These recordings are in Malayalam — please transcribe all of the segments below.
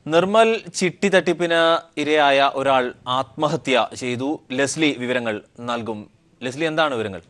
നിർമ്മൽ ചിട്ടി തട്ടിപ്പിന് ഇരയായ ഒരാൾ ആത്മഹത്യ ചെയ്തു ലെസ്ലി വിവരങ്ങൾ നൽകും ലെസ്ലി എന്താണ് വിവരങ്ങൾ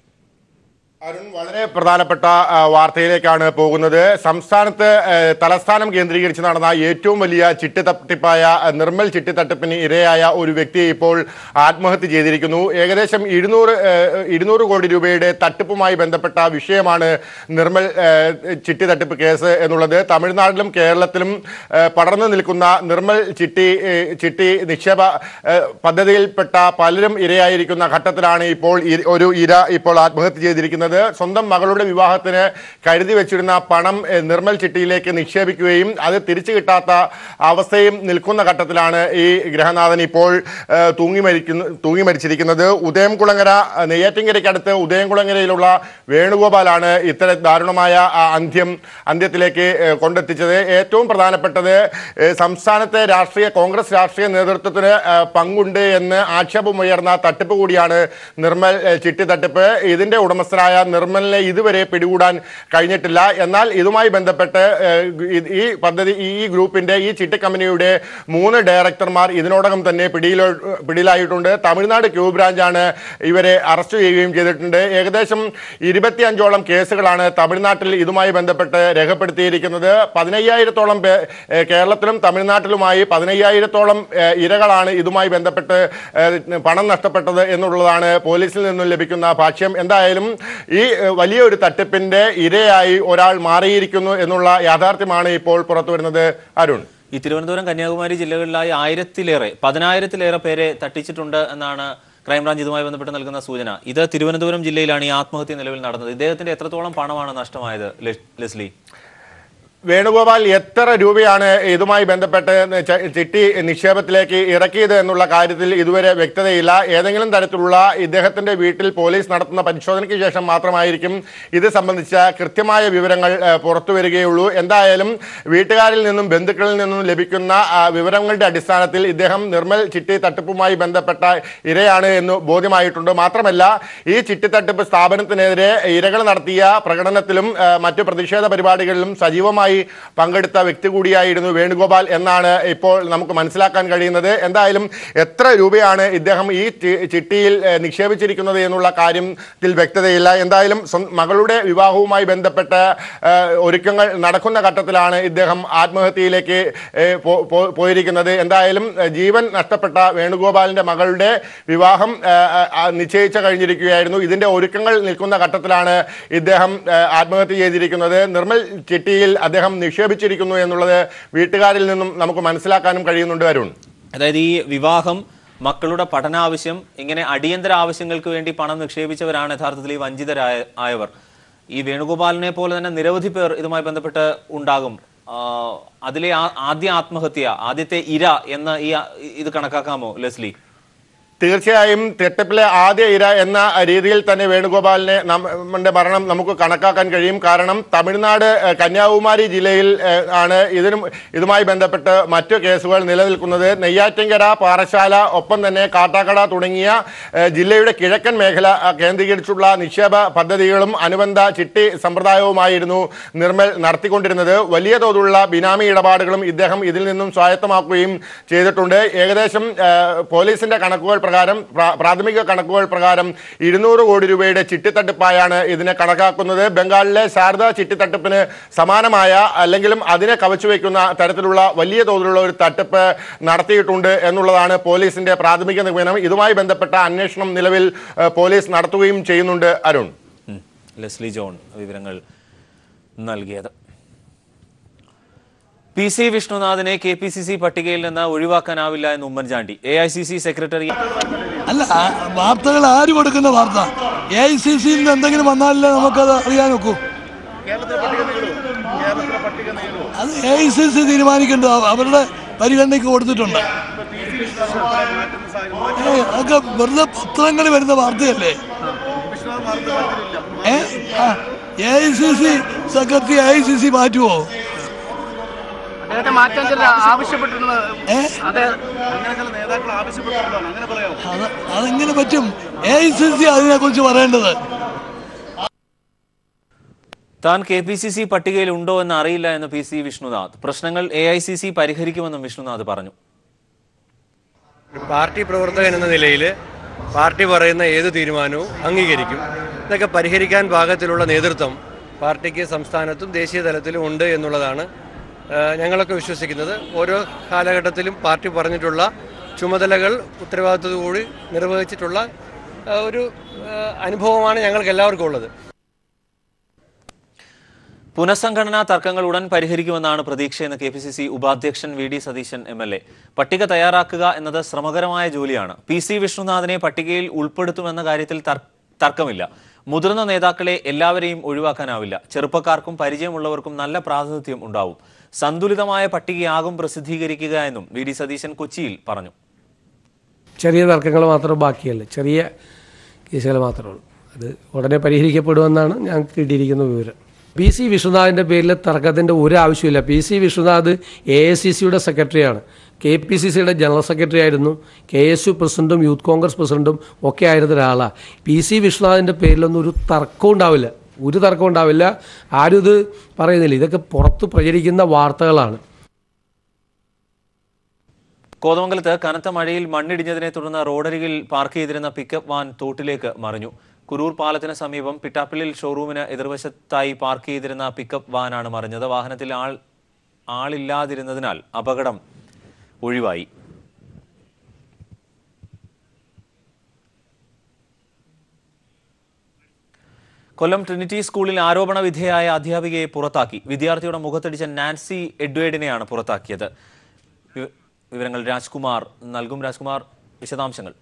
അരുൺ വളരെ പ്രധാനപ്പെട്ട ആ, വാർത്തയിലേക്കാണ് പോകുന്നത് സംസ്ഥാനത്ത് ആ, തലസ്ഥാനം കേന്ദ്രീകരിച്ച് നടന്ന ഏറ്റവും വലിയ ചിട്ടി തട്ടിപ്പായ ആ, നിർമ്മൽ ചിട്ടി തട്ടിപ്പിന് ഇരയായ ഒരു വ്യക്തി ഇപ്പോൾ ആത്മഹത്യ ചെയ്തിരിക്കുന്നു ഏകദേശം ഇരുന്നൂറ് ആ, ഇരുന്നൂറ് കോടി രൂപയുടെ തട്ടിപ്പുമായി ബന്ധപ്പെട്ട വിഷയമാണ് നിർമ്മൽ ആ, ചിട്ടി തട്ടിപ്പ് കേസ് എന്നുള്ളത് തമിഴ്നാട്ടിലും കേരളത്തിലും ആ, പടർന്നു നിൽക്കുന്ന നിർമ്മൽ ചിട്ടി ഏ, ചിട്ടി നിക്ഷേപ ആ, പദ്ധതിയിൽപ്പെട്ട പലരും ഇരയായിരിക്കുന്ന ഘട്ടത്തിലാണ് ഇപ്പോൾ ഇ- ഒരു ഇര ഇപ്പോൾ ആത്മഹത്യ ചെയ്തിരിക്കുന്നത് സ്വന്തം മകളുടെ വിവാഹത്തിന് കരുതി വെച്ചിരുന്ന പണം ഏ, നിർമ്മൽ ചിട്ടിയിലേക്ക് നിക്ഷേപിക്കുകയും അത് തിരിച്ചു കിട്ടാത്ത അവസ്ഥയും നിൽക്കുന്ന ഘട്ടത്തിലാണ് ഈ ഗ്രഹനാഥൻ ഇപ്പോൾ ഏ, തൂങ്ങി മരിക്കുന്നു തൂങ്ങി മരിച്ചിരിക്കുന്നത് ഉദയംകുളങ്ങര ഏ, നെയ്യാറ്റിൻകരയ്ക്കടുത്ത് ഉദയംകുളങ്ങരയിലുള്ള വേണുഗോപാലാണ് ഇത്തരം ദാരുണമായ ആ, അന്ത്യം അന്ത്യത്തിലേക്ക് ഏ, കൊണ്ടെത്തിച്ചത് ഏറ്റവും പ്രധാനപ്പെട്ടത് ഏ, സംസ്ഥാനത്തെ രാഷ്ട്രീയ കോൺഗ്രസ് രാഷ്ട്രീയ നേതൃത്വത്തിന് ഏ, പങ്കുണ്ട് എന്ന് ആക്ഷേപമുയർന്ന തട്ടിപ്പ് കൂടിയാണ് നിർമ്മൽ ഏ, ചിട്ടി തട്ടിപ്പ് ഇതിന്റെ ഉടമസ്ഥനായ നിർമ്മലിനെ ഇതുവരെ പിടികൂടാൻ കഴിഞ്ഞിട്ടില്ല എന്നാൽ ഇതുമായി ബന്ധപ്പെട്ട് ഏ, ഇ- ഈ പദ്ധതി ഈ ഈ ഗ്രൂപ്പിന്റെ ഈ ചിട്ടി കമ്പനിയുടെ മൂന്ന് ഡയറക്ടർമാർ ഇതിനോടകം തന്നെ പിടിയിലോ പിടിയിലായിട്ടുണ്ട് തമിഴ്നാട് ക്യൂ ബ്രാഞ്ചാണ് ഇവരെ അറസ്റ്റ് ചെയ്യുകയും ചെയ്തിട്ടുണ്ട് ഏകദേശം ഇരുപത്തിയഞ്ചോളം കേസുകളാണ് തമിഴ്നാട്ടിൽ ഇതുമായി ബന്ധപ്പെട്ട് രേഖപ്പെടുത്തിയിരിക്കുന്നത് പതിനയ്യായിരത്തോളം പേ ഏ, കേരളത്തിലും തമിഴ്നാട്ടിലുമായി പതിനയ്യായിരത്തോളം ഏ, ഇരകളാണ് ഇതുമായി ബന്ധപ്പെട്ട് ഏ, പണം നഷ്ടപ്പെട്ടത് എന്നുള്ളതാണ് പോലീസിൽ നിന്നും ലഭിക്കുന്ന ഭാഷ്യം എന്തായാലും ഈ ഏ, വലിയൊരു തട്ടിപ്പിന്റെ ഇരയായി ഒരാൾ മാറിയിരിക്കുന്നു എന്നുള്ള യാഥാർത്ഥ്യമാണ് ഇപ്പോൾ പുറത്തു വരുന്നത് അരുൺ ഈ തിരുവനന്തപുരം കന്യാകുമാരി ജില്ലകളിലായി ആയിരത്തിലേറെ പതിനായിരത്തിലേറെ പേരെ തട്ടിച്ചിട്ടുണ്ട് എന്നാണ് ക്രൈംബ്രാഞ്ച് ഇതുമായി ബന്ധപ്പെട്ട് നൽകുന്ന സൂചന ഇത് തിരുവനന്തപുരം ജില്ലയിലാണ് ഈ ആത്മഹത്യ നിലവിൽ നടന്നത് ഇദ്ദേഹത്തിന്റെ എത്രത്തോളം പണമാണ് നഷ്ടമായത് ലെ- ലെസ്ലി വേണുഗോപാൽ എത്ര രൂപയാണ് ഇതുമായി ബന്ധപ്പെട്ട് ച- ചിട്ടി നിക്ഷേപത്തിലേക്ക് ഇറക്കിയത് എന്നുള്ള കാര്യത്തിൽ ഇതുവരെ വ്യക്തതയില്ല ഏതെങ്കിലും തരത്തിലുള്ള ഇദ്ദേഹത്തിന്റെ വീട്ടിൽ പോലീസ് നടത്തുന്ന പരിശോധനയ്ക്ക് ശേഷം മാത്രമായിരിക്കും ഇത് സംബന്ധിച്ച കൃത്യമായ വിവരങ്ങൾ ഏഹ്, പുറത്തു വരികയുള്ളൂ എന്തായാലും വീട്ടുകാരിൽ നിന്നും ബന്ധുക്കളിൽ നിന്നും ലഭിക്കുന്ന ആ, വിവരങ്ങളുടെ അടിസ്ഥാനത്തിൽ ഇദ്ദേഹം നിർമ്മൽ ചിട്ടി തട്ടിപ്പുമായി ബന്ധപ്പെട്ട ഇരയാണ് എന്ന് ബോധ്യമായിട്ടുണ്ട് മാത്രമല്ല ഈ ചിട്ടി തട്ടിപ്പ് സ്ഥാപനത്തിനെതിരെ ഇരകൾ നടത്തിയ പ്രകടനത്തിലും ആ, മറ്റു പ്രതിഷേധ പരിപാടികളിലും സജീവമായി പങ്കെടുത്ത വ്യക്തി കൂടിയായിരുന്നു വേണുഗോപാൽ എന്നാണ് ഇപ്പോൾ നമുക്ക് മനസ്സിലാക്കാൻ കഴിയുന്നത് എന്തായാലും എത്ര രൂപയാണ് ഇദ്ദേഹം ഈ ചി- ചിട്ടിയിൽ ഏ, നിക്ഷേപിച്ചിരിക്കുന്നത് എന്നുള്ള കാര്യത്തിൽ വ്യക്തതയില്ല എന്തായാലും സ്വ- മകളുടെ വിവാഹവുമായി ബന്ധപ്പെട്ട് ആ, ഒരുക്കങ്ങൾ നടക്കുന്ന ഘട്ടത്തിലാണ് ഇദ്ദേഹം ആത്മഹത്യയിലേക്ക് ഏ, പോ- പോ- പോയിരിക്കുന്നത് എന്തായാലും ഏ, ജീവൻ നഷ്ടപ്പെട്ട വേണുഗോപാലിന്റെ മകളുടെ വിവാഹം ആ, ആ, നിശ്ചയിച്ച കഴിഞ്ഞിരിക്കുകയായിരുന്നു ഇതിന്റെ ഒരുക്കങ്ങൾ നിൽക്കുന്ന ഘട്ടത്തിലാണ് ഇദ്ദേഹം ആ, ആത്മഹത്യ ചെയ്തിരിക്കുന്നത് നിർമ്മൽ ചിട്ടിയിൽ അദ്ദേഹം നിക്ഷേപിച്ചിരിക്കുന്നു എന്നുള്ളത് വീട്ടുകാരിൽ നിന്നും നമുക്ക് മനസ്സിലാക്കാനും കഴിയുന്നുണ്ട് അരുൺ അതായത് ഈ വിവാഹം മക്കളുടെ പഠനാവശ്യം ഇങ്ങനെ അടിയന്തര ആവശ്യങ്ങൾക്ക് വേണ്ടി പണം നിക്ഷേപിച്ചവരാണ് യഥാർത്ഥത്തിൽ ഈ വഞ്ചിതരായ ആയവർ ഈ വേണുഗോപാലിനെ പോലെ തന്നെ നിരവധി പേർ ഇതുമായി ബന്ധപ്പെട്ട് ഉണ്ടാകും ആ, അതിലെ ആ- ആദ്യ ആത്മഹത്യ ആദ്യത്തെ ഇര എന്ന് ഈ ആ- ഇത് കണക്കാക്കാമോ ലെസ്ലി തീർച്ചയായും തെട്ടപ്പിലെ ആദ്യ ഇര എന്ന രീതിയിൽ തന്നെ വേണുഗോപാലിനെ നമ്മുടെ മരണം നമുക്ക് കണക്കാക്കാൻ കഴിയും കാരണം തമിഴ്നാട് ഏഹ്, കന്യാകുമാരി ജില്ലയിൽ ഏഹ്, ആണ് ഇതിനും ഇതുമായി ബന്ധപ്പെട്ട് മറ്റു കേസുകൾ നിലനിൽക്കുന്നത് നെയ്യാറ്റിങ്കര പാറശാല ഒപ്പം തന്നെ കാട്ടാക്കട തുടങ്ങിയ ഏഹ്, ജില്ലയുടെ കിഴക്കൻ മേഖല അഹ്, കേന്ദ്രീകരിച്ചുള്ള നിക്ഷേപ പദ്ധതികളും അനുബന്ധ ചിട്ടി സമ്പ്രദായവുമായിരുന്നു നിർമ്മൽ നടത്തിക്കൊണ്ടിരുന്നത് വലിയ തോതിലുള്ള ബിനാമി ഇടപാടുകളും ഇദ്ദേഹം ഇതിൽ നിന്നും സ്വായത്തമാക്കുകയും ചെയ്തിട്ടുണ്ട് ഏകദേശം ഏഹ്, പോലീസിന്റെ കണക്കുകൾ പ്രകാരം പ്രാ- പ്രാഥമിക കണക്കുകൾ പ്രകാരം ഇരുന്നൂറ് കോടി രൂപയുടെ ചിട്ടിത്തട്ടിപ്പായാണ് ഇതിനെ കണക്കാക്കുന്നത് ബംഗാളിലെ ശാരദ ചിട്ടിത്തട്ടിപ്പിന് സമാനമായ അല്ലെങ്കിലും അതിനെ കവച്ചു വയ്ക്കുന്ന തരത്തിലുള്ള വലിയ തോതിലുള്ള ഒരു തട്ടിപ്പ് നടത്തിയിട്ടുണ്ട് എന്നുള്ളതാണ് പോലീസിന്റെ പ്രാഥമിക നിഗമനം ഇതുമായി ബന്ധപ്പെട്ട അന്വേഷണം നിലവിൽ ഏഹ്, പോലീസ് നടത്തുകയും ചെയ്യുന്നുണ്ട് അരുൺ ഉം. ലെസ്ലി ജോൺ വിവരങ്ങൾ നൽകിയത് പി സി വിഷ്ണുനാഥിനെ കെ പി സി സി പട്ടികയിൽ നിന്ന് ഒഴിവാക്കാനാവില്ല എന്ന് Oommen Chandy A I C C secretary അല്ല ആ, വാർത്തകൾ ആര് കൊടുക്കുന്ന വാർത്ത എ ഐ സി സിയിൽ നിന്ന് എന്തെങ്കിലും വന്നാലല്ലേ നമുക്കത് അറിയാൻ നോക്കൂ അത് എ ഐ സി സി തീരുമാനിക്കേണ്ടത് അവ- അവരുടെ പരിഗണനയ്ക്ക് കൊടുത്തിട്ടുണ്ട് ഏയ്, അതൊക്കെ വെറുതെ പത്രങ്ങളിൽ വരുന്ന വാർത്തയല്ലേ A A I C C secretary A I C C മാറ്റുമോ അദ്ദേഹത്തെ മാറ്റാൻ ചില ആവശ്യപ്പെട്ടിരുന്നത് ഏ അതെ അത് അതെങ്ങനെ പറ്റും എ ഐ സി സി അതിനെക്കുറിച്ച് പറയേണ്ടത് താൻ കെ പി സി സി പട്ടികയിൽ ഉണ്ടോ എന്ന് അറിയില്ല എന്ന് പി സി വിഷ്ണുനാഥ് പ്രശ്നങ്ങൾ എ ഐ സി സി പരിഹരിക്കുമെന്നും വിഷ്ണുനാഥ് പറഞ്ഞു ഒരു പാർട്ടി പ്രവർത്തകൻ എന്ന നിലയിൽ പാർട്ടി പറയുന്ന ഏത് തീരുമാനവും അംഗീകരിക്കും ഇതൊക്കെ പരിഹരിക്കാൻ പാകത്തിലുള്ള നേതൃത്വം പാർട്ടിക്ക് സംസ്ഥാനത്തും ദേശീയ തലത്തിലും ഉണ്ട് എന്നുള്ളതാണ് ആ, ഞങ്ങളൊക്കെ വിശ്വസിക്കുന്നത് ഓരോ കാലഘട്ടത്തിലും പാർട്ടി പറഞ്ഞിട്ടുള്ള ചുമതലകൾ ഉത്തരവാദിത്തത്തോടുകൂടി നിർവഹിച്ചിട്ടുള്ള ആ, ഒരു ആ, അനുഭവമാണ് ഞങ്ങൾക്ക് എല്ലാവർക്കും ഉള്ളത് പുനഃസംഘടനാ തർക്കങ്ങൾ ഉടൻ പരിഹരിക്കുമെന്നാണ് പ്രതീക്ഷയെന്ന് കെ പി സി സി ഉപാധ്യക്ഷൻ V D Satheesan M L A പട്ടിക തയ്യാറാക്കുക എന്നത് ശ്രമകരമായ ജോലിയാണ് പി സി വിഷ്ണുനാഥിനെ പട്ടികയിൽ ഉൾപ്പെടുത്തുമെന്ന കാര്യത്തിൽ തർ- തർക്കമില്ല മുതിർന്ന നേതാക്കളെ എല്ലാവരെയും ഒഴിവാക്കാനാവില്ല ചെറുപ്പക്കാർക്കും പരിചയമുള്ളവർക്കും നല്ല പ്രാതിനിധ്യം ഉണ്ടാവും സന്തുലിതമായ പട്ടികയാകും പ്രസിദ്ധീകരിക്കുക എന്നും വി ഡി സതീശൻ കൊച്ചിയിൽ പറഞ്ഞു ചെറിയ തർക്കങ്ങൾ മാത്രം ബാക്കിയല്ല ചെറിയ കേസുകൾ മാത്രമേ ഉള്ളൂ അത് ഉടനെ പരിഹരിക്കപ്പെടുമെന്നാണ് ഞങ്ങൾക്ക് കിട്ടിയിരിക്കുന്ന വിവരം പി സി വിശ്വനാഥിൻ്റെ പേരിൽ തർക്കത്തിൻ്റെ ഒരു ആവശ്യമില്ല P C Viswanath A I C സിയുടെ സെക്രട്ടറിയാണ് കെ പി സി സിയുടെ ജനറൽ സെക്രട്ടറി ആയിരുന്നു കെ എസ് യു പ്രസിഡന്റും യൂത്ത് കോൺഗ്രസ് പ്രസിഡന്റും ഒക്കെ ആയിരുന്ന ഒരാളാണ് പി സി വിശ്വനാഥിൻ്റെ പേരിലൊന്നും ഒരു തർക്കവും ഉണ്ടാവില്ല ഒരു തർക്കവും ഉണ്ടാവില്ല ആരും ഇത് പറയുന്നില്ല ഇതൊക്കെ പുറത്ത് പ്രചരിക്കുന്ന വാർത്തകളാണ് കോതമംഗലത്ത് കനത്ത മഴയിൽ മണ്ണിടിഞ്ഞതിനെ തുടർന്ന് റോഡരികിൽ പാർക്ക് ചെയ്തിരുന്ന പിക്കപ്പ് വാൻ തോട്ടിലേക്ക് മറിഞ്ഞു കുരൂർ പാലത്തിന് സമീപം പിട്ടാപ്പിള്ളിൽ ഷോറൂമിന് എതിർവശത്തായി പാർക്ക് ചെയ്തിരുന്ന പിക്കപ്പ് വാനാണ് മറിഞ്ഞത് വാഹനത്തിൽ ആൾ ആളില്ലാതിരുന്നതിനാൽ അപകടം ഒഴിവായി കൊല്ലം ട്രിനിറ്റി സ്കൂളിൽ ആരോപണ വിധേയായ അധ്യാപികയെ പുറത്താക്കി വിദ്യാർത്ഥിയുടെ മുഖത്തടിച്ച നാൻസി എഡ്വേഡിനെയാണ് പുറത്താക്കിയത് വി- വിവരങ്ങൾ രാജ്കുമാർ നൽകും രാജ്കുമാർ വിശദാംശങ്ങൾ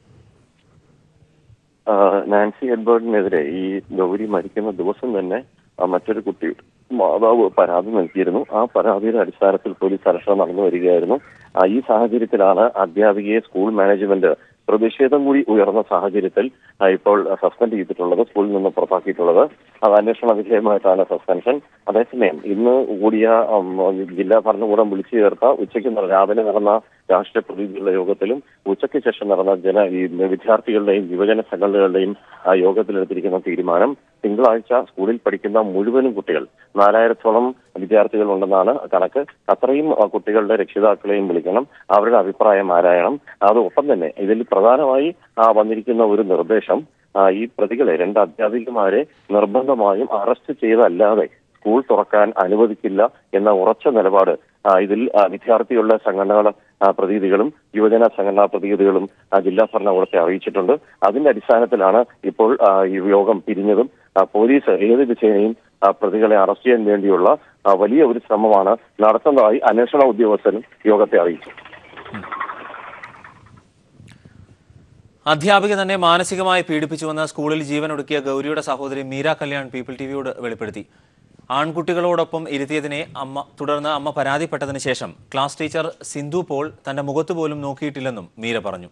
ആ, നാൻസി എഡ്വേർഡിനെതിരെ ഈ ഗൗരി മരിക്കുന്ന ദിവസം തന്നെ ആ, മറ്റൊരു കുട്ടി മാതാവ് പരാതി നൽകിയിരുന്നു ആ പരാതിയുടെ അടിസ്ഥാനത്തിൽ പോലീസ് അന്വേഷണം നടന്നു വരികയായിരുന്നു ആ, ഈ സാഹചര്യത്തിലാണ് അധ്യാപികയെ സ്കൂൾ മാനേജ്മെന്റ് പ്രതിഷേധം കൂടി ഉയർന്ന സാഹചര്യത്തിൽ ആ, ഇപ്പോൾ സസ്പെൻഡ് ചെയ്തിട്ടുള്ളത് സ്കൂളിൽ നിന്ന് പുറത്താക്കിയിട്ടുള്ളത് അത് അന്വേഷണ വിധേയമായിട്ടാണ് സസ്പെൻഷൻ അതേസമയം ഇന്ന് കൂടിയ ഉം, ജില്ലാ ഭരണകൂടം വിളിച്ചു ചേർത്ത ഉച്ചയ്ക്ക് നട- രാവിലെ നടന്ന രാഷ്ട്രീയ പ്രതിനിധികളുടെ യോഗത്തിലും ഉച്ചയ്ക്ക് ശേഷം നടന്ന ജന ഈ വിദ്യാർത്ഥികളുടെയും യുവജന സംഘടനകളുടെയും ആ യോഗത്തിലെടുത്തിരിക്കുന്ന തീരുമാനം തിങ്കളാഴ്ച സ്കൂളിൽ പഠിക്കുന്ന മുഴുവനും കുട്ടികൾ നാലായിരത്തോളം വിദ്യാർത്ഥികൾ ഉണ്ടെന്നാണ് കണക്ക് അത്രയും ആ, കുട്ടികളുടെ രക്ഷിതാക്കളെയും വിളിക്കണം അവരുടെ അഭിപ്രായം ആരായണം അതോടൊപ്പം തന്നെ ഇതിൽ പ്രധാനമായി ആ, വന്നിരിക്കുന്ന ഒരു നിർദ്ദേശം ആ, ഈ പ്രതികളെ രണ്ട് അധ്യാപികമാരെ നിർബന്ധമായും അറസ്റ്റ് ചെയ്തല്ലാതെ സ്കൂൾ തുറക്കാൻ അനുവദിക്കില്ല എന്ന ഉറച്ച നിലപാട് ആ, ഇതിൽ ആ, വിദ്യാർത്ഥികളുടെ സംഘടനകളുടെ ആ, പ്രതിനിധികളും യുവജന സംഘടനാ പ്രതിനിധികളും ആ, ജില്ലാ ഭരണകൂടത്തെ അറിയിച്ചിട്ടുണ്ട് അതിന്റെ അടിസ്ഥാനത്തിലാണ് ഇപ്പോൾ ആ, ഈ യോഗം പിരിഞ്ഞതും ആ, പോലീസ് ഏത് ദിശേനയും ആ, പ്രതികളെ അറസ്റ്റ് ചെയ്യാൻ വേണ്ടിയുള്ള ആ, വലിയ ഒരു ശ്രമമാണ് നടത്തുന്നതായി അന്വേഷണ ഉദ്യോഗസ്ഥരും യോഗത്തെ അറിയിച്ചു അധ്യാപിക തന്നെ മാനസികമായി പീഡിപ്പിച്ചുവെന്ന് സ്കൂളിൽ ജീവനൊടുക്കിയ ഗൗരിയുടെ സഹോദരി മീര കല്യാൺ പീപ്പിൾ ടിവിയോട് വെളിപ്പെടുത്തി ആൺകുട്ടികളോടൊപ്പം ഇരുത്തിയതിനെ അമ്മ തുടർന്ന് അമ്മ പരാതിപ്പെട്ടതിന് ശേഷം ക്ലാസ് ടീച്ചർ സിന്ധു പോൾ തന്റെ മുഖത്ത് പോലും നോക്കിയിട്ടില്ലെന്നും മീര പറഞ്ഞു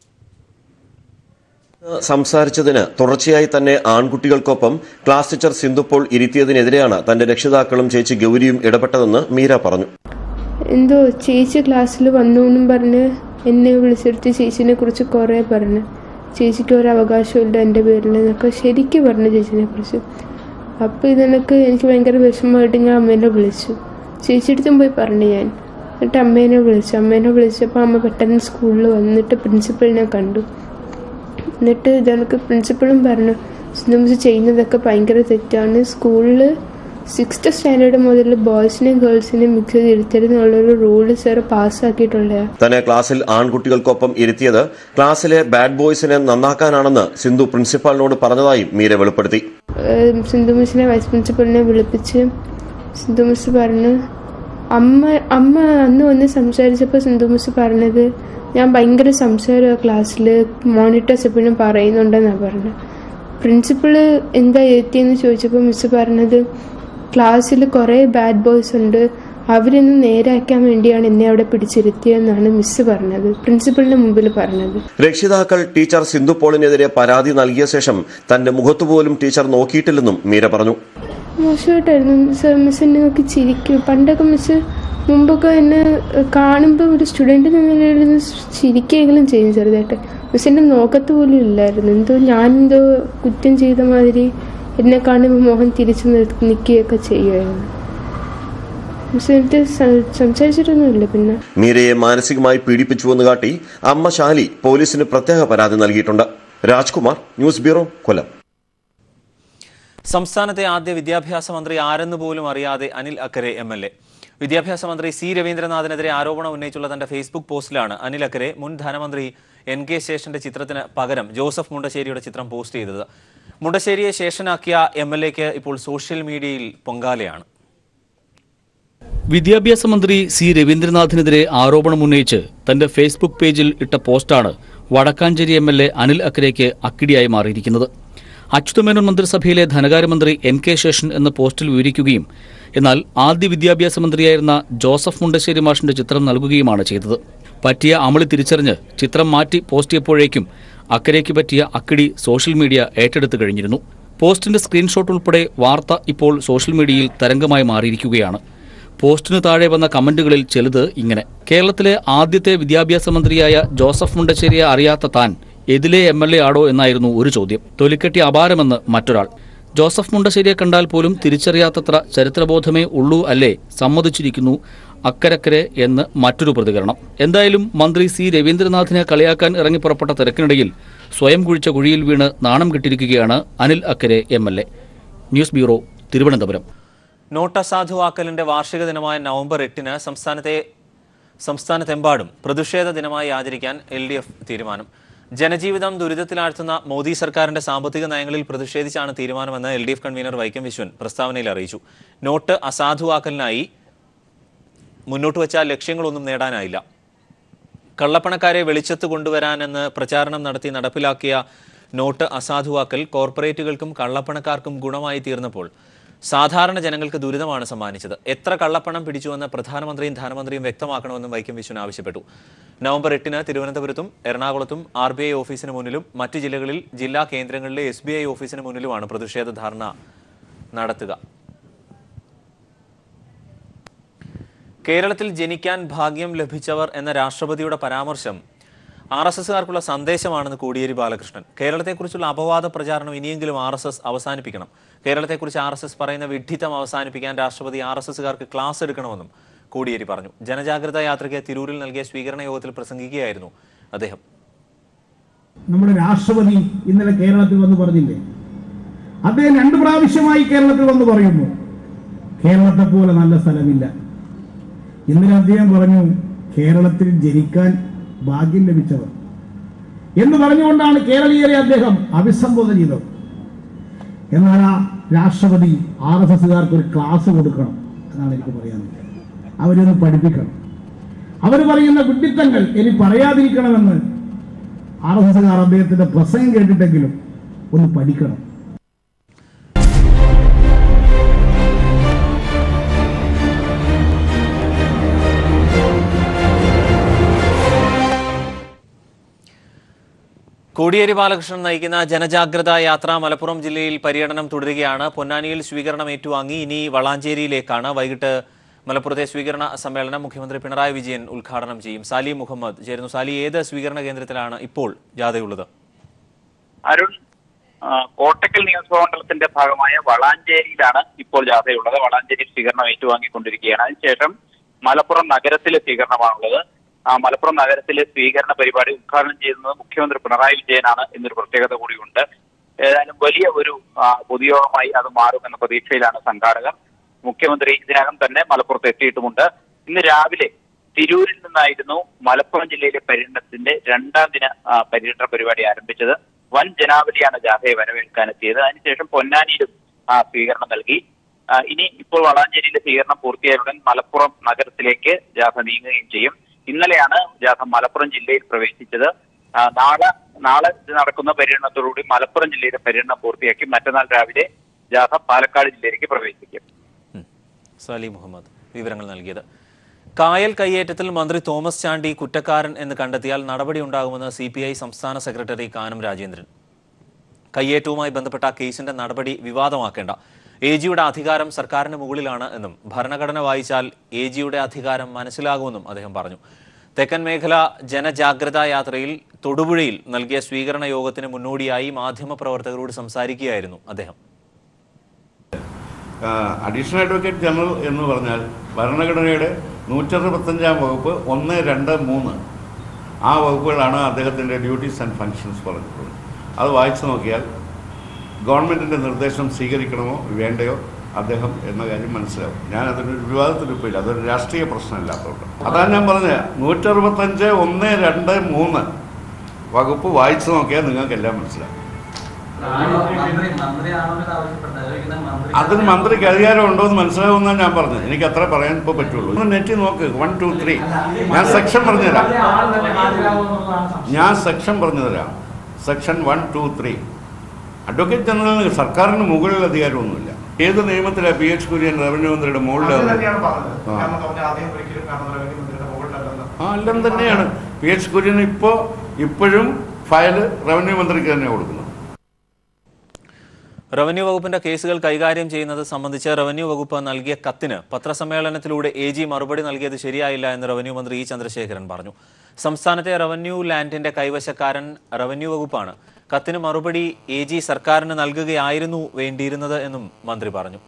സംസാരിച്ചതിന് തുടർച്ചയായി തന്നെ ആൺകുട്ടികൾക്കൊപ്പം ക്ലാസ് ടീച്ചർ സിന്ധുപ്പോൾ ഇരുത്തിയതിനെതിരെയാണ് തന്റെ രക്ഷിതാക്കളും ചേച്ചി ഗൗരിയും ഇടപെട്ടതെന്ന് മീര പറഞ്ഞു എന്തോ ചേച്ചി ക്ലാസ്സിൽ വന്നു എന്നും പറഞ്ഞ് എന്നെ വിളിച്ചെടുത്ത് ചേച്ചിനെ കുറിച്ച് കുറേ പറഞ്ഞു ചേച്ചിക്ക് ഒരു അവകാശമില്ല എൻ്റെ പേരിൽ എന്നൊക്കെ ശരിക്കും പറഞ്ഞു ചേച്ചിനെ കുറിച്ച് അപ്പോൾ ഇതെനിക്ക് എനിക്ക് ഭയങ്കര വിഷമമായിട്ട് ഞാൻ അമ്മേനെ വിളിച്ചു ചേച്ചിയുടെ പോയി പറഞ്ഞു ഞാൻ എന്നിട്ട് അമ്മേനെ വിളിച്ചു അമ്മേനെ വിളിച്ചപ്പോൾ അമ്മ പെട്ടെന്ന് സ്കൂളിൽ വന്നിട്ട് പ്രിൻസിപ്പളിനെ കണ്ടു എന്നിട്ട് ഇതെനിക്ക് പ്രിൻസിപ്പളും പറഞ്ഞു സിന്ധു ചെയ്യുന്നതൊക്കെ ഭയങ്കര തെറ്റാണ് സ്കൂളിൽ സിക്സ്ത് സ്റ്റാൻഡേർഡ് മുതൽ ബോയ്സിനെയും ഗേൾസിനെയും മിക്സ് ചെയ്തിരുത്തരുന്നുള്ളൊരു റൂള് സാർ പാസ്സാക്കിയിട്ടുള്ളതാണ് തന്നെ ക്ലാസ്സിൽ ആൺകുട്ടികൾക്കൊപ്പം ഇരുത്തിയത് ക്ലാസ്സിലെ ബാഡ് ബോയ്സിനെ നന്നാക്കാനാണെന്ന് സിന്ധു പ്രിൻസിപ്പാളിനോട് പറഞ്ഞതായും മീര വെളിപ്പെടുത്തി ഏഹ് സിന്ധു മിസ്സിനെ വൈസ് പ്രിൻസിപ്പളിനെ വിളിപ്പിച്ച് സിന്ധു മിസ് പറഞ്ഞു അമ്മ അമ്മ അന്ന് വന്ന് സംസാരിച്ചപ്പോൾ സിന്ധു മിസ് പറഞ്ഞത് ഞാൻ ഭയങ്കര സംസാരമാണ് ക്ലാസ്സിൽ മോണിറ്റേഴ്സ് എപ്പോഴും പറയുന്നുണ്ടെന്നാണ് പറഞ്ഞത് പ്രിൻസിപ്പള് എന്താ എത്തിയെന്ന് ചോദിച്ചപ്പോൾ മിസ് പറഞ്ഞത് ക്ലാസ്സിൽ കുറേ ബാഡ് ബോയ്സ് ഉണ്ട് അവരൊന്ന് നേരാക്കാൻ വേണ്ടിയാണ് എന്നെ അവിടെ പിടിച്ചിരുത്തിയതെന്നാണ് മിസ് പറഞ്ഞത് പ്രിൻസിപ്പളിന്റെ മുമ്പിൽ പറഞ്ഞത് രക്ഷിതാക്കൾ ടീച്ചർ സിന്ധു പോളിനെതിരെ പരാതി നൽകിയ ശേഷം തന്റെ മുഖത്തുപോലും ടീച്ചർ നോക്കിയിട്ടില്ലെന്നും മീര പറഞ്ഞു മോശമായിട്ടായിരുന്നു മിസ് മിസ് എന്നെ നോക്കി ചിരിക്കും പണ്ടൊക്കെ മിസ് മുമ്പൊക്കെ എന്നെ കാണുമ്പോൾ ഒരു സ്റ്റുഡൻ്റ് എന്ന നിലയിൽ നിന്ന് ചിരിക്കുകയെങ്കിലും ചെയ്യും ചെറുതായിട്ട് മിസ് എന്നെ നോക്കത്ത് പോലും ഇല്ലായിരുന്നു എന്തോ ഞാനെന്തോ കുറ്റം ചെയ്ത മാതിരി എന്നെ കാണുമ്പോൾ മോഹൻ തിരിച്ചു നിൽക്കുകയൊക്കെ ചെയ്യുമായിരുന്നു പക്ഷെ എന്നിട്ട് സം- സംസാരിച്ചിട്ടൊന്നുമില്ല പിന്നെ മീരയെ മാനസികമായി പീഡിപ്പിച്ചുവെന്ന് കാട്ടി അമ്മ ശാലി പോലീസിന് പ്രത്യേക പരാതി നൽകിയിട്ടുണ്ട് രാജ്കുമാർ ന്യൂസ് ബ്യൂറോ കൊല്ലം സംസ്ഥാനത്തെ ആദ്യ വിദ്യാഭ്യാസ മന്ത്രി ആരെന്ന് പോലും അറിയാതെ Anil Akkara M L A വിദ്യാഭ്യാസ മന്ത്രി സി രവീന്ദ്രനാഥിനെതിരെ ആരോപണം ഉന്നയിച്ചുള്ള തന്റെ ഫേസ്ബുക്ക് പോസ്റ്റിലാണ് അനിൽ അക്കരെ മുൻ ധനമന്ത്രി എൻ കെ ശേഷന്റെ ചിത്രത്തിന് പകരം ജോസഫ് മുണ്ടശ്ശേരിയുടെ ചിത്രം പോസ്റ്റ് ചെയ്തത് മുണ്ടശ്ശേരിയെ ശേഷനാക്കിയ എം എൽ എക്ക് ഇപ്പോൾ സോഷ്യൽ മീഡിയയിൽ പൊങ്കാലയാണ് വിദ്യാഭ്യാസ മന്ത്രി സി രവീന്ദ്രനാഥിനെതിരെ ആരോപണമുന്നയിച്ച് തന്റെ ഫേസ്ബുക്ക് പേജിൽ ഇട്ട പോസ്റ്റാണ് Vadakkanchery M L A Anil അക്കരയ്ക്ക് അക്കിടിയായി മാറിയിരിക്കുന്നത് അച്യുതമേനോൻ മന്ത്രിസഭയിലെ ധനകാര്യമന്ത്രി എൻ കെ ശേഷൻ എന്ന പോസ്റ്റിൽ വിവരിക്കുകയും എന്നാൽ ആദ്യ വിദ്യാഭ്യാസ മന്ത്രിയായിരുന്ന ജോസഫ് മുണ്ടശ്ശേരി മാഷിന്റെ ചിത്രം നൽകുകയുമാണ് ചെയ്തത് പറ്റിയ അമളി തിരിച്ചറിഞ്ഞ് ചിത്രം മാറ്റി പോസ്റ്റ് ചെയ്യപ്പോഴേക്കും അക്കരയ്ക്ക് പറ്റിയ അക്കിടി സോഷ്യൽ മീഡിയ ഏറ്റെടുത്തു കഴിഞ്ഞിരുന്നു പോസ്റ്റിന്റെ സ്ക്രീൻഷോട്ട് ഉൾപ്പെടെ വാർത്ത ഇപ്പോൾ സോഷ്യൽ മീഡിയയിൽ തരംഗമായി മാറിയിരിക്കുകയാണ് പോസ്റ്റിന് താഴെ വന്ന കമന്റുകളിൽ ചിലത് ഇങ്ങനെ കേരളത്തിലെ ആദ്യത്തെ വിദ്യാഭ്യാസ മന്ത്രിയായ ജോസഫ് മുണ്ടശ്ശേരിയെ അറിയാത്ത താൻ എതിലെ എം എൽ എ ആടോ എന്നായിരുന്നു ഒരു ചോദ്യം തൊലിക്കെട്ടി അപാരമെന്ന് മറ്റൊരാൾ ജോസഫ് മുണ്ടശ്ശേരിയെ കണ്ടാൽ പോലും തിരിച്ചറിയാത്തത്ര ചരിത്രബോധമേ ഉള്ളൂ അല്ലേ സമ്മതിച്ചിരിക്കുന്നു അക്കരക്കരെ എന്ന് മറ്റൊരു പ്രതികരണം എന്തായാലും മന്ത്രി സി രവീന്ദ്രനാഥിനെ കളിയാക്കാൻ ഇറങ്ങിപ്പുറപ്പെട്ട തിരക്കിനിടയിൽ സ്വയം കുഴിച്ച കുഴിയിൽ വീണ് നാണം കെട്ടിരിക്കുകയാണ് Anil Akkara M L A news bureau Thiruvananthapuram note അസാധുവാക്കലിന്റെ വാർഷിക ദിനമായ നവംബർ എട്ടിന് സംസ്ഥാനത്തെ സംസ്ഥാനത്തെമ്പാടും പ്രതിഷേധ ദിനമായി ആചരിക്കാൻ എൽ ഡി എഫ് തീരുമാനം ജനജീവിതം ദുരിതത്തിലാഴ്ത്തുന്ന മോദി സർക്കാരിന്റെ സാമ്പത്തിക നയങ്ങളിൽ പ്രതിഷേധിച്ചാണ് തീരുമാനമെന്ന് L D F convener Vaikom Viswan പ്രസ്താവനയിൽ അറിയിച്ചു നോട്ട് അസാധുവാക്കലിനായി മുന്നോട്ട് വച്ച ലക്ഷ്യങ്ങളൊന്നും നേടാനായില്ല കള്ളപ്പണക്കാരെ വെളിച്ചത്ത് കൊണ്ടുവരാനെന്ന് പ്രചാരണം നടത്തി നടപ്പിലാക്കിയ നോട്ട് അസാധുവാക്കൽ കോർപ്പറേറ്റുകൾക്കും കള്ളപ്പണക്കാർക്കും ഗുണമായി തീർന്നപ്പോൾ സാധാരണ ജനങ്ങൾക്ക് ദുരിതമാണ് സമ്മാനിച്ചത് എത്ര കള്ളപ്പണം പിടിച്ചുവെന്ന് പ്രധാനമന്ത്രിയും ധനമന്ത്രിയും വ്യക്തമാക്കണമെന്നും വൈക്കം വിശ്വൻ ആവശ്യപ്പെട്ടു നവംബർ എട്ടിന് തിരുവനന്തപുരത്തും എറണാകുളത്തും ആർ ബി ഐ ഓഫീസിന് മുന്നിലും മറ്റ് ജില്ലകളിൽ ജില്ലാ കേന്ദ്രങ്ങളിലെ എസ് ബി ഐ ഓഫീസിന് മുന്നിലുമാണ് പ്രതിഷേധ ധർണ നടത്തുക കേരളത്തിൽ ജനിക്കാൻ ഭാഗ്യം ലഭിച്ചവർ എന്ന രാഷ്ട്രപതിയുടെ പരാമർശം ആർ എസ് എസുകാർക്കുള്ള സന്ദേശമാണെന്ന് കോടിയേരി ബാലകൃഷ്ണൻ കേരളത്തെക്കുറിച്ചുള്ള അപവാദ പ്രചാരണം ഇനിയെങ്കിലും ആർ എസ് എസ് അവസാനിപ്പിക്കണം കേരളത്തെക്കുറിച്ച് ആർ എസ് എസ് പറയുന്ന വിഡ്ഢിത്തം അവസാനിപ്പിക്കാൻ രാഷ്ട്രപതി ആർ എസ് എസുകാർക്ക് ക്ലാസ് എടുക്കണമെന്നും കോടിയേരി പറഞ്ഞു ജനജാഗ്രതാ യാത്രയ്ക്ക് തിരൂരിൽ നൽകിയ സ്വീകരണ യോഗത്തിൽ പ്രസംഗിക്കുകയായിരുന്നു അദ്ദേഹം നമ്മുടെ രാഷ്ട്രപതി ഇന്നലെ കേരളത്തിൽ വന്ന് പറഞ്ഞില്ലേ അദ്ദേഹം രണ്ട് പ്രാവശ്യമായി കേരളത്തിൽ വന്ന് പറയുന്നു കേരളത്തെ പോലെ നല്ല സ്ഥലമില്ല ഇന്നലെ അദ്ദേഹം പറഞ്ഞു കേരളത്തിൽ ജനിക്കാൻ ഭാഗ്യം ലഭിച്ചവർ എന്ന് പറഞ്ഞുകൊണ്ടാണ് കേരളീയരെ അദ്ദേഹം അഭിസംബോധന ചെയ്തത് എന്നാൽ ആ രാഷ്ട്രപതി ആർ എസ് എസുകാർക്ക് ഒരു ക്ലാസ് കൊടുക്കണം എന്നാണ് എനിക്ക് പറയാനുള്ളത് അവരൊന്ന് പഠിപ്പിക്കണം അവർ പറയുന്ന വിഡ്ഢിത്തങ്ങൾ ഇനി പറയാതിരിക്കണമെന്ന് ആർ എസ് എസുകാർ അദ്ദേഹത്തിന്റെ പ്രസംഗം കേട്ടിട്ടെങ്കിലും ഒന്ന് പഠിക്കണം കോടിയേരി ബാലകൃഷ്ണൻ നയിക്കുന്ന ജനജാഗ്രതാ യാത്ര മലപ്പുറം ജില്ലയിൽ പര്യടനം തുടരുകയാണ് പൊന്നാനിയിൽ സ്വീകരണം ഏറ്റുവാങ്ങി ഇനി വളാഞ്ചേരിയിലേക്കാണ് വൈകിട്ട് മലപ്പുറത്തെ സ്വീകരണ സമ്മേളനം മുഖ്യമന്ത്രി പിണറായി വിജയൻ ഉദ്ഘാടനം ചെയ്യും സാലി മുഹമ്മദ് ചേരുന്നു സാലി ഏത് സ്വീകരണ കേന്ദ്രത്തിലാണ് ഇപ്പോൾ ജാഥയുള്ളത് അരുൺ ആ, കോട്ടക്കൽ നിയോജക മണ്ഡലത്തിന്റെ ഭാഗമായ വളാഞ്ചേരിയിലാണ് ഇപ്പോൾ ജാഥയുള്ളത് വളാഞ്ചേരി സ്വീകരണം ഏറ്റുവാങ്ങിക്കൊണ്ടിരിക്കുകയാണ് അതിനുശേഷം മലപ്പുറം നഗരത്തിലെ സ്വീകരണമാണുള്ളത് ആ മലപ്പുറം നഗരത്തിലെ സ്വീകരണ പരിപാടി ഉദ്ഘാടനം ചെയ്യുന്നത് മുഖ്യമന്ത്രി പിണറായി വിജയനാണ് എന്നൊരു പ്രത്യേകത കൂടിയുണ്ട് ഏതായാലും വലിയ ഒരു ആ, പൊതുയോഗമായി അത് മാറുമെന്ന പ്രതീക്ഷയിലാണ് സംഘാടകർ മുഖ്യമന്ത്രി ഇതിനകം തന്നെ മലപ്പുറത്ത് എത്തിയിട്ടുമുണ്ട് ഇന്ന് രാവിലെ തിരൂരിൽ നിന്നായിരുന്നു മലപ്പുറം ജില്ലയിലെ പര്യടനത്തിന്റെ രണ്ടാം ദിന ആ, പര്യടന പരിപാടി ആരംഭിച്ചത് വൻ ജനാവലിയാണ് ജാഥയെ വരവേൽക്കാനെത്തിയത് അതിനുശേഷം പൊന്നാനിയിലും ആ, സ്വീകരണം നൽകി ആ, ഇനി ഇപ്പോൾ വളാഞ്ചേരിയിലെ സ്വീകരണം പൂർത്തിയായുടൻ മലപ്പുറം നഗരത്തിലേക്ക് ജാഥ നീങ്ങുകയും ചെയ്യും ഇന്നലെയാണ് ജാഥ മലപ്പുറം ജില്ലയിൽ പ്രവേശിച്ചത് ആ, നാളെ നാളെ ഇത് നടക്കുന്ന പര്യടനത്തോടുകൂടി മലപ്പുറം ജില്ലയിലെ പര്യടനം പൂർത്തിയാക്കി മറ്റന്നാൾ രാവിലെ ജാഥ പാലക്കാട് ജില്ലയിലേക്ക് പ്രവേശിക്കും സാലി മുഹമ്മദ് വിവരങ്ങൾ നൽകിയത് കായൽ കയ്യേറ്റത്തിൽ മന്ത്രി തോമസ് ചാണ്ടി കുറ്റക്കാരൻ എന്ന് കണ്ടെത്തിയാൽ നടപടിയുണ്ടാകുമെന്ന് സി പി ഐ സംസ്ഥാന സെക്രട്ടറി കാനം രാജേന്ദ്രൻ കയ്യേറ്റവുമായി ബന്ധപ്പെട്ട കേസിന്റെ നടപടി വിവാദമാക്കേണ്ട എ ജിയുടെ അധികാരം സർക്കാരിന് മുകളിലാണ് എന്നും ഭരണഘടന വായിച്ചാൽ എ ജിയുടെ അധികാരം മനസ്സിലാകുമെന്നും അദ്ദേഹം പറഞ്ഞു തെക്കൻ മേഖല ജനജാഗ്രതാ യാത്രയിൽ തൊടുപുഴയിൽ നൽകിയ സ്വീകരണ യോഗത്തിന് മുന്നോടിയായി മാധ്യമപ്രവർത്തകരോട് സംസാരിക്കുകയായിരുന്നു അദ്ദേഹം അഡീഷണൽ അഡ്വക്കേറ്റ് ജനറൽ എന്ന് പറഞ്ഞാൽ ഭരണഘടനയുടെ നൂറ്ററുപത്തഞ്ചാം വകുപ്പ് ഒന്ന് രണ്ട് മൂന്ന് ആ വകുപ്പുകളാണ് അദ്ദേഹത്തിൻ്റെ ഡ്യൂട്ടീസ് ആൻഡ് ഫങ്ഷൻസ് പറഞ്ഞിട്ടുള്ളത് അത് വായിച്ചു നോക്കിയാൽ ഗവൺമെൻറ്റിൻ്റെ നിർദ്ദേശം സ്വീകരിക്കണമോ വേണ്ടയോ അദ്ദേഹം എന്ന കാര്യം മനസ്സിലാവും ഞാൻ അതിനൊരു വിവാദത്തിന് പോയില്ല അതൊരു രാഷ്ട്രീയ പ്രശ്നമില്ലാത്തതുകൊണ്ട് അതാണ് ഞാൻ പറഞ്ഞത് നൂറ്ററുപത്തഞ്ച് ഒന്ന് രണ്ട് മൂന്ന് വകുപ്പ് വായിച്ചു നോക്കിയാൽ നിങ്ങൾക്ക് എല്ലാം മനസ്സിലാവും അതിന് മന്ത്രിക്ക് അധികാരം ഉണ്ടോ എന്ന് മനസ്സിലാവുമെന്നാണ് ഞാൻ പറഞ്ഞത് എനിക്ക് അത്ര പറയാൻ ഇപ്പോൾ പറ്റുള്ളൂ ഒന്ന് നെറ്റി നോക്ക് വൺ ടു ത്രീ ഞാൻ സെക്ഷൻ പറഞ്ഞുതരാം ഞാൻ സെക്ഷൻ പറഞ്ഞു തരാം section one two three advocate ജനറലിന് സർക്കാരിന് മുകളിൽ അധികാരമൊന്നുമില്ല ഏത് നിയമത്തിലാണ് പി എച്ച് കുര്യൻ റവന്യൂ മന്ത്രിയുടെ മുകളിലാണ് ആ അല്ലെന്ന് തന്നെയാണ് പി എച്ച് കുര്യൻ ഇപ്പോൾ ഇപ്പോഴും ഫയൽ റവന്യൂ മന്ത്രിക്ക് തന്നെ കൊടുക്കുന്നത് റവന്യൂ വകുപ്പിന്റെ കേസുകൾ കൈകാര്യം ചെയ്യുന്നത് സംബന്ധിച്ച് റവന്യൂ വകുപ്പ് നൽകിയ കത്തിന് പത്രസമ്മേളനത്തിലൂടെ എ ജി മറുപടി നൽകിയത് ശരിയായില്ല എന്ന് റവന്യൂ മന്ത്രി ഇ ചന്ദ്രശേഖരൻ പറഞ്ഞു സംസ്ഥാനത്തെ റവന്യൂ ലാൻഡിന്റെ കൈവശക്കാരൻ റവന്യൂ വകുപ്പാണ് കത്തിന് മറുപടി എ ജി സർക്കാരിന് നൽകുകയായിരുന്നു വേണ്ടിയിരുന്നത് എന്നും മന്ത്രി പറഞ്ഞു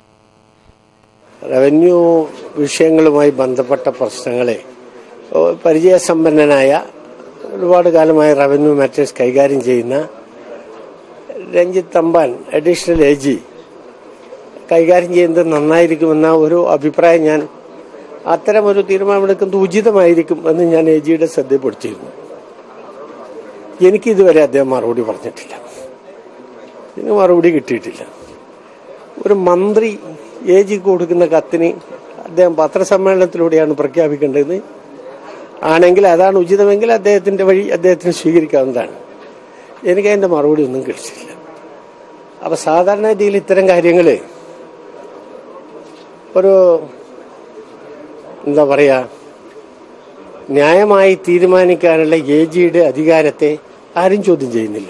റവന്യൂ വിഷയങ്ങളുമായി ബന്ധപ്പെട്ട പ്രശ്നങ്ങളെ ഓ, പരിചയസമ്പന്നനായ ഒരുപാട് കാലമായി റവന്യൂ മാറ്റേഴ്സ് കൈകാര്യം ചെയ്യുന്ന Ranjith Thampan additional A G കൈകാര്യം ചെയ്യുന്നത് നന്നായിരിക്കുമെന്ന ഒരു അഭിപ്രായം ഞാൻ അത്തരം ഒരു തീരുമാനമെടുക്കുന്നത് ഉചിതമായിരിക്കും എന്ന് ഞാൻ എ ജിയുടെ ശ്രദ്ധപ്പെടുത്തിയിരുന്നു എനിക്കിതുവരെ അദ്ദേഹം മറുപടി പറഞ്ഞിട്ടില്ല ഇതിന് മറുപടി കിട്ടിയിട്ടില്ല ഒരു മന്ത്രി എ ജിക്ക് കൊടുക്കുന്ന കത്തിന് അദ്ദേഹം പത്രസമ്മേളനത്തിലൂടെയാണ് പ്രഖ്യാപിക്കേണ്ടത് ആണെങ്കിൽ അതാണ് ഉചിതമെങ്കിൽ അദ്ദേഹത്തിന്റെ വഴി അദ്ദേഹത്തിന് സ്വീകരിക്കാവുന്നതാണ് എനിക്ക് അതിന്റെ മറുപടി ഒന്നും കിട്ടിയില്ല അപ്പൊ സാധാരണ രീതിയിൽ ഇത്തരം കാര്യങ്ങൾ ഒരു എന്താ പറയാ ന്യായമായി തീരുമാനിക്കാനുള്ള എ ജിയുടെ അധികാരത്തെ ആരും ചോദ്യം ചെയ്യുന്നില്ല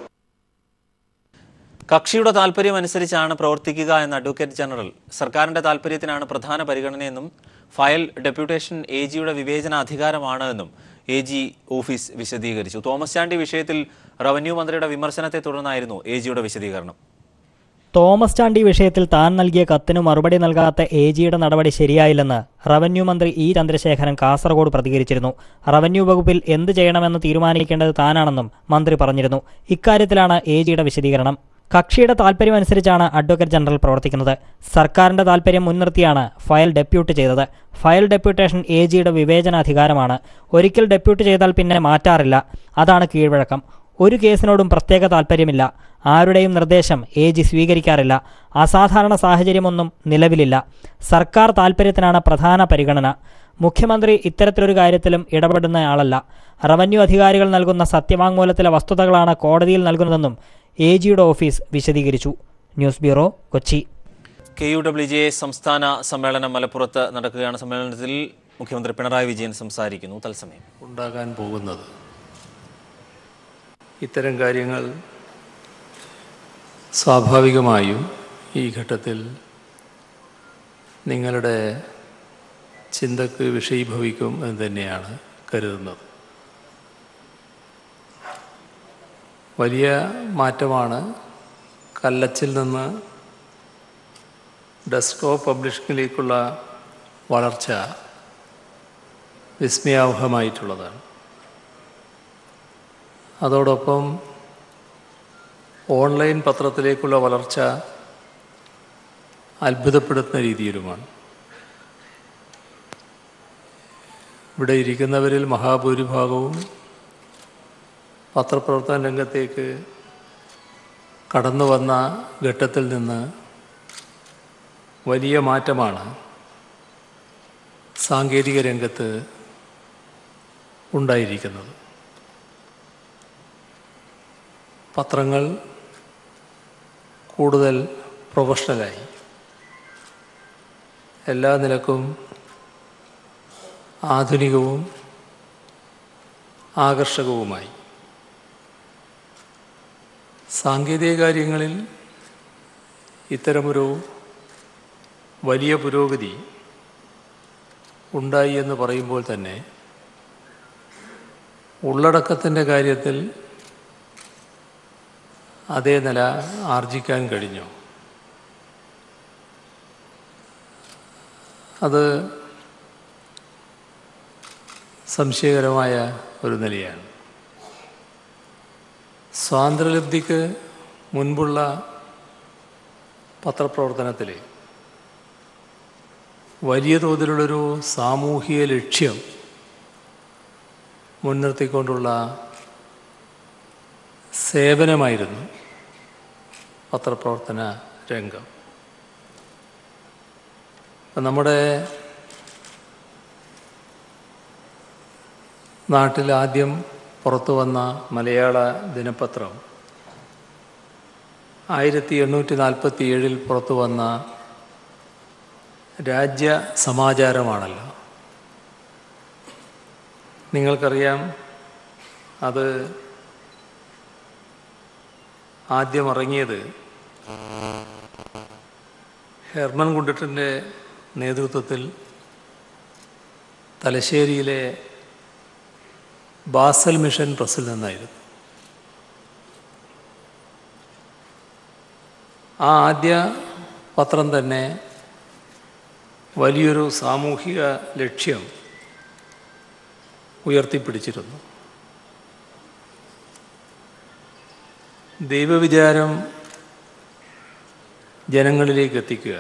കക്ഷിയുടെ താൽപര്യം അനുസരിച്ചാണ് പ്രവർത്തിക്കുക എന്ന അഡ്വക്കേറ്റ് ജനറൽ സർക്കാരിന്റെ താൽപര്യത്തിനാണ് പ്രധാന പരിഗണനയെന്നും ഫയൽ ഡെപ്യൂട്ടേഷൻ എ ജിയുടെ വിവേചനാധികാരമാണ് എന്നും എ ജി ഓഫീസ് വിശദീകരിച്ചു തോമസ് ചാണ്ടി വിഷയത്തിൽ റവന്യൂ മന്ത്രിയുടെ വിമർശനത്തെ തുടർന്നായിരുന്നു എ ജിയുടെ വിശദീകരണം തോമസ് ചാണ്ടി വിഷയത്തിൽ താൻ നൽകിയ കത്തിന് മറുപടി നൽകാത്ത എ ജിയുടെ നടപടി ശരിയായില്ലെന്ന് റവന്യൂ മന്ത്രി ഇ ചന്ദ്രശേഖരൻ കാസർഗോഡ് പ്രതികരിച്ചിരുന്നു റവന്യൂ വകുപ്പിൽ എന്ത് ചെയ്യണമെന്ന് തീരുമാനിക്കേണ്ടത് താനാണെന്നും മന്ത്രി പറഞ്ഞിരുന്നു ഇക്കാര്യത്തിലാണ് എ ജിയുടെ വിശദീകരണം കക്ഷിയുടെ താൽപ്പര്യമനുസരിച്ചാണ് അഡ്വക്കേറ്റ് ജനറൽ പ്രവർത്തിക്കുന്നത് സർക്കാരിന്റെ താൽപ്പര്യം മുൻനിർത്തിയാണ് ഫയൽ ഡെപ്യൂട്ട് ചെയ്തത് ഫയൽ ഡെപ്യൂട്ടേഷൻ എ ജിയുടെ വിവേചനാധികാരമാണ് ഒരിക്കൽ ഡെപ്യൂട്ട് ചെയ്താൽ പിന്നെ മാറ്റാറില്ല അതാണ് കീഴ്വഴക്കം ഒരു കേസിനോടും പ്രത്യേക താൽപ്പര്യമില്ല ആരുടെയും നിർദ്ദേശം എ ജി സ്വീകരിക്കാറില്ല അസാധാരണ സാഹചര്യമൊന്നും നിലവിലില്ല സർക്കാർ താൽപ്പര്യത്തിനാണ് പ്രധാന പരിഗണന മുഖ്യമന്ത്രി ഇത്തരത്തിലൊരു കാര്യത്തിലും ഇടപെടുന്നയാളല്ല റവന്യൂ അധികാരികൾ നൽകുന്ന സത്യവാങ്മൂലത്തിലെ വസ്തുതകളാണ് കോടതിയിൽ നൽകുന്നതെന്നും എ ജിയുടെ ഓഫീസ് വിശദീകരിച്ചു news bureau Kochi K U W J സംസ്ഥാന സമ്മേളനം മലപ്പുറത്ത് നടക്കുകയാണ് സമ്മേളനത്തിൽ മുഖ്യമന്ത്രി പിണറായി വിജയൻ സംസാരിക്കുന്നു തത്സമയം ഉണ്ടാകാൻ പോകുന്നത് ഇത്തരം കാര്യങ്ങൾ സ്വാഭാവികമായും ഈ ഘട്ടത്തിൽ നിങ്ങളുടെ ചിന്തക്ക് വിഷയീഭവിക്കും എന്ന് തന്നെയാണ് കരുതുന്നത് വലിയ മാറ്റമാണ് കല്ലച്ചിൽ നിന്ന് ഡെസ്ക്ടോപ്പ് പബ്ലിഷിങ്ങിലേക്കുള്ള വളർച്ച വിസ്മയാവഹമായിട്ടുള്ളതാണ് അതോടൊപ്പം ഓൺലൈൻ പത്രത്തിലേക്കുള്ള വളർച്ച അത്ഭുതപ്പെടുത്തുന്ന രീതിയിലുമാണ് ഇവിടെ ഇരിക്കുന്നവരിൽ മഹാഭൂരിഭാഗവും പത്രപ്രവർത്തന രംഗത്തേക്ക് കടന്നു വന്ന ഘട്ടത്തിൽ നിന്ന് വലിയ മാറ്റമാണ് സാങ്കേതിക രംഗത്ത് ഉണ്ടായിരിക്കുന്നത് പത്രങ്ങൾ കൂടുതൽ പ്രൊഫഷണലായി എല്ലാ നിലക്കും ആധുനികവും ആകർഷകവുമായി സാങ്കേതിക കാര്യങ്ങളിൽ ഇത്തരമൊരു വലിയ പുരോഗതി ഉണ്ടായി എന്ന് പറയുമ്പോൾ തന്നെ ഉള്ളടക്കത്തിൻ്റെ കാര്യത്തിൽ അതേ നില ആർജിക്കാൻ കഴിഞ്ഞു അത് സംശയകരമായ ഒരു നിലയാണ് സ്വാതന്ത്ര്യലബ്ധിക്ക് മുൻപുള്ള പത്രപ്രവർത്തനത്തിൽ വലിയ തോതിലുള്ളൊരു സാമൂഹിക ലക്ഷ്യം മുൻനിർത്തിക്കൊണ്ടുള്ള സേവനമായിരുന്നു പത്രപ്രവർത്തന രംഗം അപ്പം നമ്മുടെ നാട്ടിൽ ആദ്യം പുറത്തു വന്ന മലയാള ദിനപത്രം ആയിരത്തി എണ്ണൂറ്റി നാൽപ്പത്തി ഏഴിൽ പുറത്തു വന്ന രാജ്യ സമാചാരമാണല്ലോ നിങ്ങൾക്കറിയാം അത് ആദ്യം ഇറങ്ങിയത് ഹെർമൻ കുണ്ടിട്ടിൻ്റെ നേതൃത്വത്തിൽ തലശ്ശേരിയിലെ ബാസൽ മിഷൻ പ്രസിൽ നിന്നായിരുന്നു ആ ആദ്യ പത്രം തന്നെ വലിയൊരു സാമൂഹിക ലക്ഷ്യം ഉയർത്തിപ്പിടിച്ചിരുന്നു ദൈവവിചാരം ജനങ്ങളിലേക്ക് എത്തിക്കുക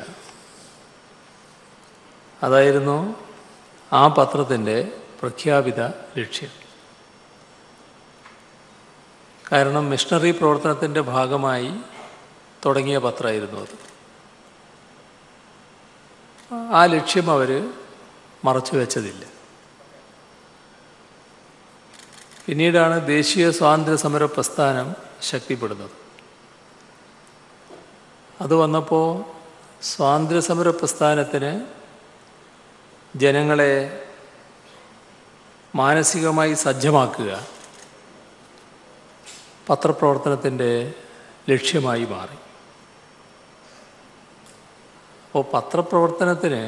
അതായിരുന്നു ആ പത്രത്തിൻ്റെ പ്രഖ്യാപിത ലക്ഷ്യം കാരണം മിഷണറി പ്രവർത്തനത്തിൻ്റെ ഭാഗമായി തുടങ്ങിയ പത്രമായിരുന്നു അത് ആ ലക്ഷ്യം അവർ മറച്ചു വെച്ചതില്ല പിന്നീടാണ് ദേശീയ സ്വാതന്ത്ര്യ സമര പ്രസ്ഥാനം ശക്തിപ്പെടുന്നത് അത് വന്നപ്പോൾ സ്വാതന്ത്ര്യ സമര പ്രസ്ഥാനത്തിന് ജനങ്ങളെ മാനസികമായി സജ്ജമാക്കുക പത്രപ്രവർത്തനത്തിൻ്റെ ലക്ഷ്യമായി മാറി അപ്പോൾ പത്രപ്രവർത്തനത്തിന്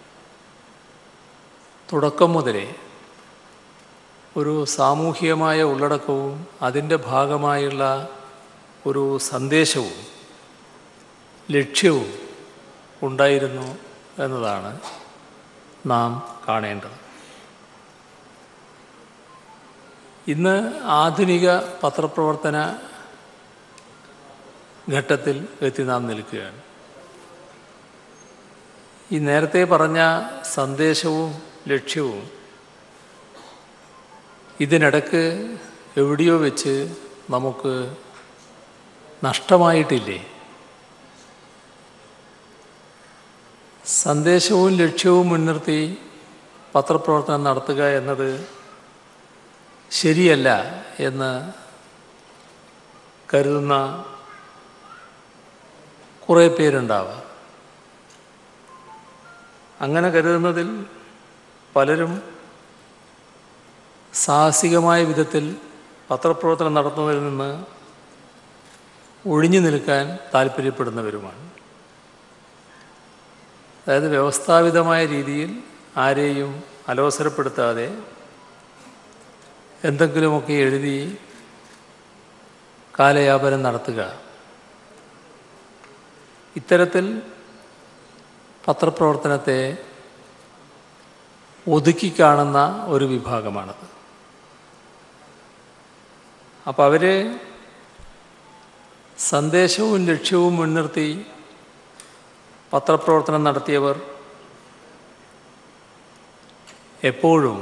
തുടക്കം മുതലേ ഒരു സാമൂഹികമായ ഉള്ളടക്കവും അതിൻ്റെ ഭാഗമായുള്ള ഒരു സന്ദേശവും ലക്ഷ്യവും ഉണ്ടായിരുന്നു എന്നതാണ് നാം കാണേണ്ടത് ഇന്ന് ആധുനിക പത്രപ്രവർത്തന ഘട്ടത്തിൽ എത്തി നാം നിൽക്കുകയാണ് ഈ നേരത്തെ പറഞ്ഞ സന്ദേശവും ലക്ഷ്യവും ഇതിനിടക്ക് എവിടെയോ വെച്ച് നമുക്ക് നഷ്ടമായിട്ടില്ലേ സന്ദേശവും ലക്ഷ്യവും മുൻനിർത്തി പത്രപ്രവർത്തനം നടത്തുക എന്നത് ശരിയല്ല എന്ന് കരുതുന്ന കുറേ പേരുണ്ടാവാം അങ്ങനെ കരുതുന്നതിൽ പലരും സാഹസികമായ വിധത്തിൽ പത്രപ്രവർത്തനം നടത്തുന്നതിൽ നിന്ന് ഒഴിഞ്ഞു നിൽക്കാൻ താല്പര്യപ്പെടുന്നവരുമാണ് അതായത് വ്യവസ്ഥാപിതമായ രീതിയിൽ ആരെയും അലോസരപ്പെടുത്താതെ എന്തെങ്കിലുമൊക്കെ എഴുതി കാലയാപനം നടത്തുക ഇത്തരത്തിൽ പത്രപ്രവർത്തനത്തെ ഒതുക്കി കാണുന്ന ഒരു വിഭാഗമാണത് അപ്പോൾ അവർ സന്ദേശവും ലക്ഷ്യവും മുൻനിർത്തി പത്രപ്രവർത്തനം നടത്തിയവർ എപ്പോഴും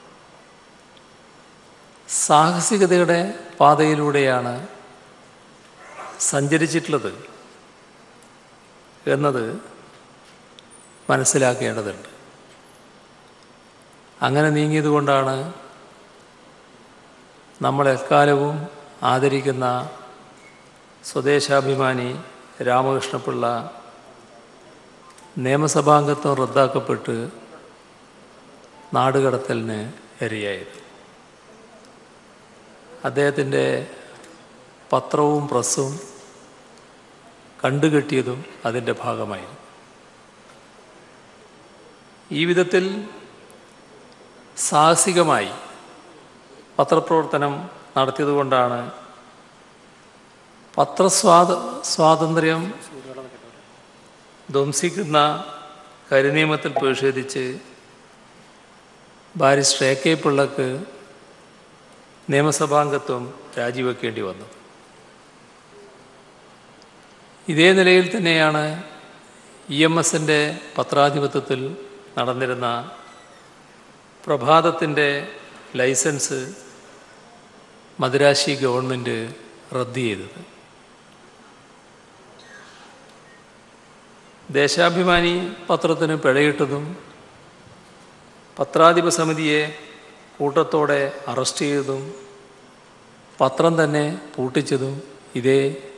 സാഹസികതയുടെ പാതയിലൂടെയാണ് സഞ്ചരിച്ചിട്ടുള്ളത് എന്നത് മനസ്സിലാക്കേണ്ടതുണ്ട് അങ്ങനെ നീങ്ങിയതുകൊണ്ടാണ് നമ്മൾ എക്കാലവും ആദരിക്കുന്ന സ്വദേശാഭിമാനി രാമകൃഷ്ണപിള്ള നിയമസഭാംഗത്വം റദ്ദാക്കപ്പെട്ട് നാടുകടത്തലിന് ഇരയായത് അദ്ദേഹത്തിൻ്റെ പത്രവും പ്രസ്സും കണ്ടുകെട്ടിയതും അതിൻ്റെ ഭാഗമായിരുന്നു ഈ വിധത്തിൽ സാഹസികമായി പത്രപ്രവർത്തനം നടത്തിയതുകൊണ്ടാണ് പത്രസ്വാത സ്വാതന്ത്ര്യം ധ്വംസിക്കുന്ന കരിനിയമത്തിൽ പ്രതിഷേധിച്ച് ബാരിസ്റ്റർ എ കെ പിള്ളക്ക് നിയമസഭാംഗത്വം രാജിവെക്കേണ്ടി വന്നു ഇതേ നിലയിൽ തന്നെയാണ് ഇ എം എസിൻ്റെ പത്രാധിപത്യത്തിൽ നടന്നിരുന്ന പ്രഭാതത്തിൻ്റെ ലൈസൻസ് മദുരാശി ഗവൺമെൻറ് റദ്ദ് ചെയ്തത് ദേശാഭിമാനി പത്രത്തിന് പിഴയിട്ടതും പത്രാധിപ സമിതിയെ കൂട്ടത്തോടെ അറസ്റ്റ് ചെയ്തതും പത്രം തന്നെ പൂട്ടിച്ചതും ഇതേ